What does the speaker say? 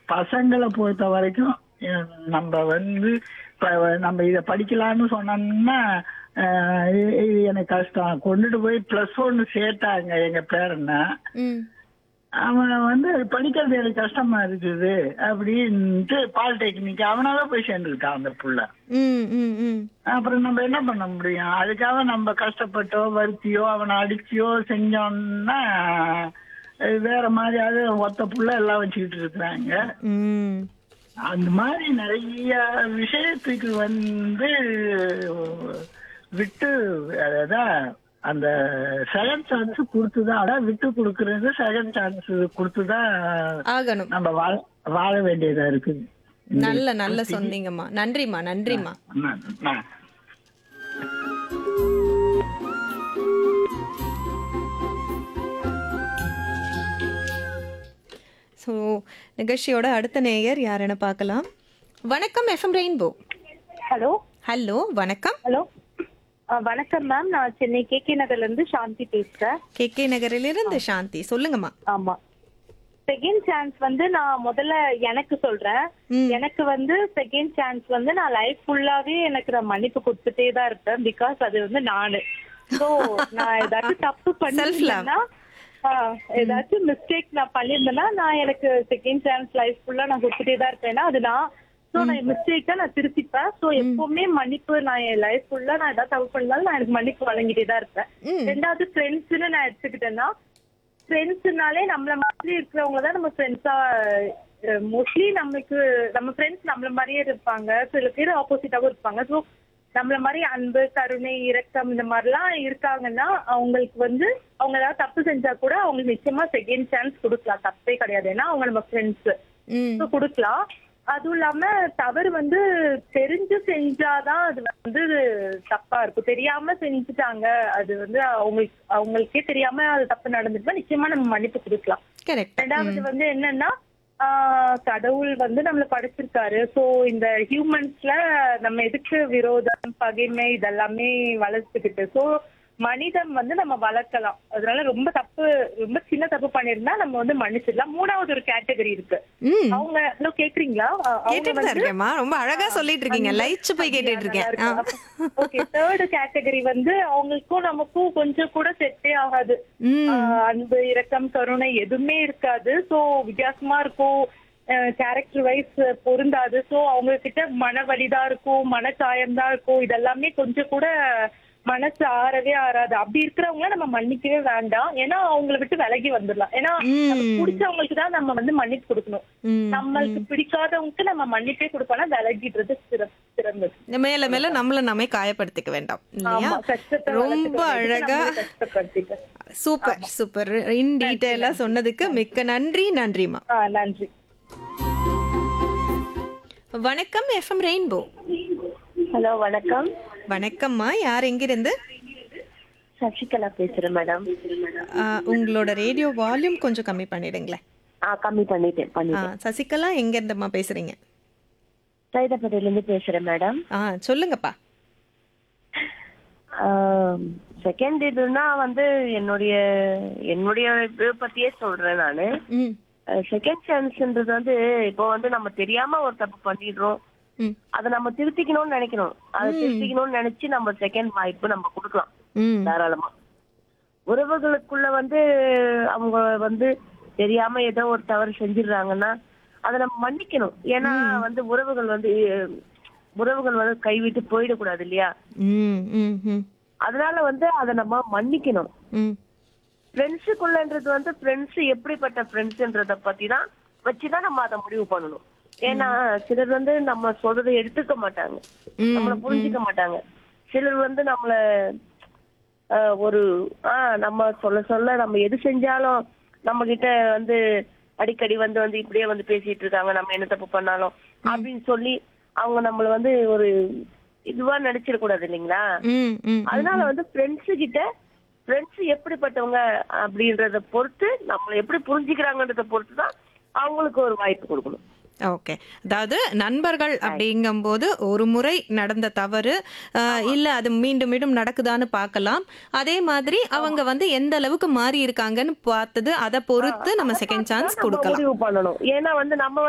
பசங்களை பொறுத்த வரைக்கும் அஹ், நம்ம வந்து இப்ப நம்ம இதை படிக்கலாம்னு சொன்னோம்னா அஹ், இது இது எனக்கு கஷ்டம் கொண்டுட்டு போய் பிளஸ் ஒன்னு சேர்த்தாங்க எங்க பேரனை ம் அவன் வந்து படிக்கிறது எனக்கு கஷ்டமா இருக்குது அப்படின்ட்டு பாலிடெக்னிக் அவனால போய் சேர்ந்துருக்கான் அந்த புள்ள ம் ம் ம் அப்புறம் நம்ம என்ன பண்ண முடியும் அதுக்காக நம்ம கஷ்டப்பட்டோ வருத்தியோ அவனை அடிச்சியோ செஞ்சோம்னா அஹ் வேற மாதிரியாவது ஒத்த புள்ள எல்லாம் வச்சுக்கிட்டு இருக்கிறாங்க ம் அந்த மாதிரி நிறைய விஷயத்துக்கு வந்து விட்டு அதான் அந்த செகண்ட் சான்ஸ் கொடுத்துதான் அதான் விட்டு கொடுக்கறது செகண்ட் சான்ஸ் கொடுத்துதான் ஆகணும் நம்ம வாழ வாழ வேண்டியதா இருக்குது நல்ல நல்ல சொன்னீங்கம்மா நன்றிம்மா நன்றிம்மா நான் நான் ஸோ நிகழ்ச்சியோட அடுத்த நேயர் யாருன்னு பார்க்கலாம் வணக்கம் எஃப்எம் ரெயின்போ ஹலோ ஹலோ வணக்கம் ஹலோ வணக்கம் மேம் நான் சென்னை கே கே நகர்ல இருந்து சாந்தி பேசுறேன் கே கே நகரிலிருந்து சாந்தி சொல்லுங்கம்மா ஆமா செகண்ட் சான்ஸ் வந்து நான் முதல்ல எனக்கு சொல்றேன் ம். எனக்கு வந்து செகண்ட் சான்ஸ் வந்து நான் லைஃப் ஃபுல்லாவே எனக்கு நான் மன்னிப்பு கொடுத்துட்டே தான் இருப்பேன் பிகாஸ் அது வந்து நானு சோ நான் ஏதாச்சும் தப்பு பண்ணிருந்தேன்னா ஆ, ஏதாச்சும் மிஸ்டேக் நான் பண்ணியிருந்தேன்னா நான் எனக்கு செகண்ட் சான்ஸ் லைஃப் ஃபுல்லா நான் கொடுத்துட்டே தான் இருப்பேன்னா அது நான் சோ நான் மிஸ்டேக்கா நான் திருத்திப்பேன் சோ எப்பவுமே மன்னிப்பு நான் என் லைஃப் ஃபுல்லா நான் ஏதாவது தப்பு பண்ணாலும் நான் எனக்கு மன்னிப்பு வழங்கிட்டே தான் இருப்பேன் ம். ரெண்டாவது ஃப்ரெண்ட்ஸ்னு நான் எடுத்துக்கிட்டேன்னா ஃப்ரெண்ட்ஸ்னாலே நம்மள மாதிரி இருக்கிறவங்க தான் நம்ம ஃப்ரெண்ட்ஸா மோஸ்ட்லி நமக்கு நம்ம ஃப்ரெண்ட்ஸ் நம்மள மாதிரியே இருப்பாங்க சில பேர் ஆப்போசிட்டாவும் இருப்பாங்க ஸோ நம்மள மாதிரி அன்பு கருணை இரக்கம் இந்த மாதிரிலாம் இருக்காங்கன்னா அவங்களுக்கு வந்து அவங்க ஏதாவது தப்பு செஞ்சா கூட அவங்களுக்கு நிச்சயமா செகண்ட் சான்ஸ் கொடுக்கலாம் தப்பே கிடையாது ஏன்னா அவங்க நம்ம ஃப்ரெண்ட்ஸ் ம் ஸோ கொடுக்கலாம் அதுவும் இல்லாம தவறு வந்து தெரிஞ்சு செஞ்சாதான் அது வந்து தப்பா இருக்கும் தெரியாம செஞ்சுட்டாங்க அது வந்து அவங்களுக்கு அவங்களுக்கே தெரியாம அது தப்பு நடந்துட்டுனா நிச்சயமா நம்ம மன்னிப்பு கொடுக்கலாம் கரெக்ட் ரெண்டாவது வந்து என்னன்னா ஆஹ் கடவுள் வந்து நம்மள படைச்சிருக்காரு சோ இந்த ஹியூமன்ஸ்ல நம்ம எதுக்கு விரோதம் பகைமை இதெல்லாமே வளர்த்துக்கிட்டு சோ மனிதம் வந்து நம்ம வளர்க்கலாம் அதனால ரொம்ப தப்பு ரொம்ப சின்ன தப்பு பண்ணிருந்தா நம்ம வந்து மன்னிச்சிடலாம் மூணாவது ஒரு கேட்டகரி இருக்கு ம் அவங்க ஹலோ கேக்குறீங்களா அ- அவங்க கேட்டுட்டு தான் வந்து இருக்கேன்மா ரொம்ப அழகா சொல்லிட்டு இருக்கீங்க லைச்சு போய் கேட்டுட்டு இருக்கேன் ஆ. ஓகே தேர்ட் கேட்டகரி வந்து அவங்களுக்கும் நமக்கும் கொஞ்சம் கூட செட்டே ஆகாது ம் ஆஹ் அன்பு இரக்கம் கருணை எதுவுமே இருக்காது சோ வித்தியாசமா இருக்கும் கேரக்டர் வைஸ் பொருந்தாது சோ அவங்க கிட்ட மன வலிதான் இருக்கும் மனச்சாயம் தான் இருக்கும் இதெல்லாமே கொஞ்சம் கூட மனசு ஆறவே ஆறாது அப்படி இருக்கிறவங்கள நம்ம மன்னிக்கவே வேண்டாம் ஏன்னா அவங்கள விட்டு விலகி வந்துடலாம் ஏன்னா நமக்கு ம். பிடிச்சவங்களுக்கு தான் நம்ம வந்து மன்னிப்பு கொடுக்கணும் ம் நம்மளுக்கு பிடிக்காதவங்களுக்கு நம்ம மன்னிப்பே கொடுப்போம்னா விலகிடுறது சிற- சிறந்தது மேல மேல நம்மள நாமே காயப்படுத்திக்க வேண்டாம் இல்லையா ஆமா, கஷ்டத்தை ரொம்ப வளர்த்துக்க வேண்டியது அழகா நம்மளே கஷ்டப்படுத்திக்க. சூப்பர் சூப்பர் இன் டீட்டெயிலா சொன்னதுக்கு மிக்க நன்றி நன்றிமா ஆ நன்றி வணக்கம் எஃப்எம் ரெயின்போ ஹலோ வணக்கம் வணக்கம்மா யார் எங்கிருந்து சசிகலா பேசுறேன் மேடம் ஆ, உங்களோட ரேடியோ வால்யூம் கொஞ்சம் கம்மி பண்ணிடுங்களேன் ஆ கம்மி பண்ணிட்டேன் ஆ, பண்ணிட்டேன் சசிகலா எங்க இருந்தம்மா பேசுறீங்க சைதாப்பேட்டையில இருந்து பேசுறேன் மேடம் ஆ சொல்லுங்கப்பா செகண்ட் இதுனா வந்து என்னுடைய என்னுடைய இது பத்தியே சொல்றேன் நானு ம் செகண்ட் சான்ஸ்ன்றது வந்து இப்போ வந்து நம்ம தெரியாம ஒரு தப்பு பண்ணிடுறோம் ம் அதை நம்ம திருத்திக்கணும்னு நினைக்கணும் அதை திருத்திக்கணும்னு நினைச்சு நம்ம செகண்ட் வாய்ப்பு நம்ம கொடுக்கலாம் ம் தாராளமா உறவுகளுக்குள்ள வந்து அவங்க வந்து தெரியாம ஏதோ ஒரு தவறு செஞ்சிடுறாங்கன்னா அதை நம்ம மன்னிக்கணும் ஏன்னா வந்து உறவுகள் வந்து அஹ், உறவுகள் வந்து கைவிட்டு போயிடக்கூடாது இல்லையா ம் ம் ம் அதனால வந்து அதை நம்ம மன்னிக்கணும் ம் ஃப்ரெண்ட்ஸுக்குள்ளன்றது வந்து ஃப்ரெண்ட்ஸ் எப்படிப்பட்ட ஃப்ரெண்ட்ஸ்ன்றத பத்தி தான் வச்சுதான் நம்ம அதை முடிவு பண்ணணும் ஏன்னா சிலர் வந்து நம்ம சொல்றதை எடுத்துக்க மாட்டாங்க ம், நம்மள புரிஞ்சுக்க மாட்டாங்க சிலர் வந்து நம்மள ஆஹ், ஒரு ஆஹ் நம்ம சொல்ல சொல்ல நம்ம எது செஞ்சாலும் நம்ம கிட்ட வந்து அடிக்கடி வந்து வந்து இப்படியே வந்து பேசிட்டு இருக்காங்க நம்ம என்ன தப்பு பண்ணாலும் அப்படின்னு சொல்லி அவங்க நம்மள வந்து ஒரு இதுவா நினைச்சிடக்கூடாது இல்லைங்களா ம் ம் அதனால வந்து ஃப்ரெண்ட்ஸ் கிட்ட ஃப்ரெண்ட்ஸ் எப்படிப்பட்டவங்க அப்படின்றத பொறுத்து நம்மள எப்படி புரிஞ்சுக்கிறாங்கன்றத பொறுத்து தான் அவங்களுக்கு ஒரு வாய்ப்பு கொடுக்கணும் ஓகே அதாவது நண்பர்கள் அப்படிங்கும்போது ஒரு முறை நடந்த தவறு ஆஹ், இல்ல அது மீண்டும் மீண்டும் நடக்குதான்னு பார்க்கலாம் அதே மாதிரி அவங்க வந்து எந்த அளவுக்கு மாறி இருக்காங்கன்னு பார்த்தது அதை பொறுத்து நம்ம செகண்ட் சான்ஸ் நம்ம கொடுக்கலாம் முடிவு பண்ணணும் ஏன்னா வந்து நம்ம